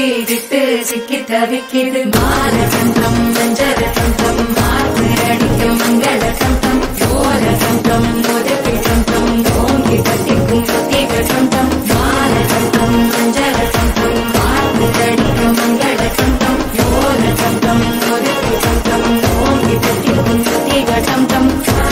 விட்டு சிக்கி தவிக்கிது மால சந்தம் மஞ்சர சந்தம் மாத்து அடிக்க மங்கள சந்தம் ஓர சந்தம் ஒதுக்கி சந்தம் ஓங்கி கட்டிக்கும் ஒத்திக சந்தம் மால சந்தம் மஞ்சர சந்தம் மாத்து அடிக்க மங்கள சந்தம் ஓர சந்தம் ஒதுக்கி சந்தம் ஓங்கி கட்டிக்கும் ஒத்திக சந்தம்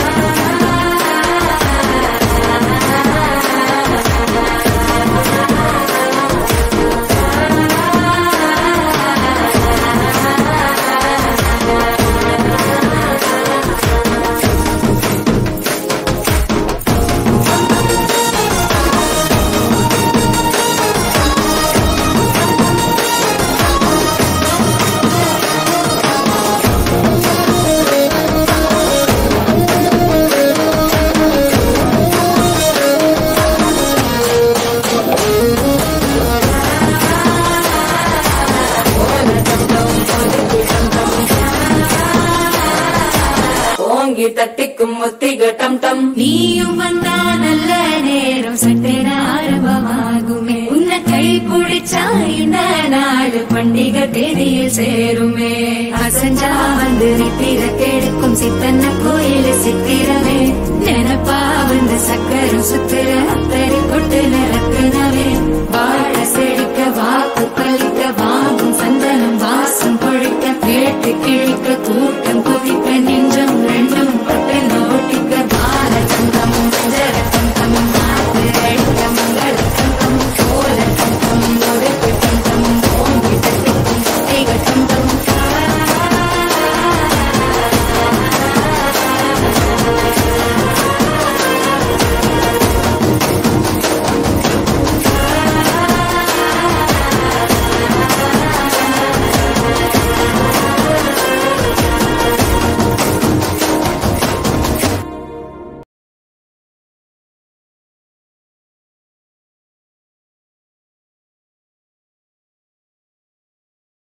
ஓங்கி தட்டிக்கும் ஒத்திக டம் டம் நீயும் வந்தா நல்ல நேரம் சட்டென ஆரம்பமாகுமே உன்னை கை பிடிச்சா இந்த நாடு பண்டிகை தேதியில் சேருமே அசஞ்சா வந்து நித்திர கெடுக்கும் சித்தன்ன கோயில் சித்திரமே நினப்பா வந்து சக்கரம் சுத்துற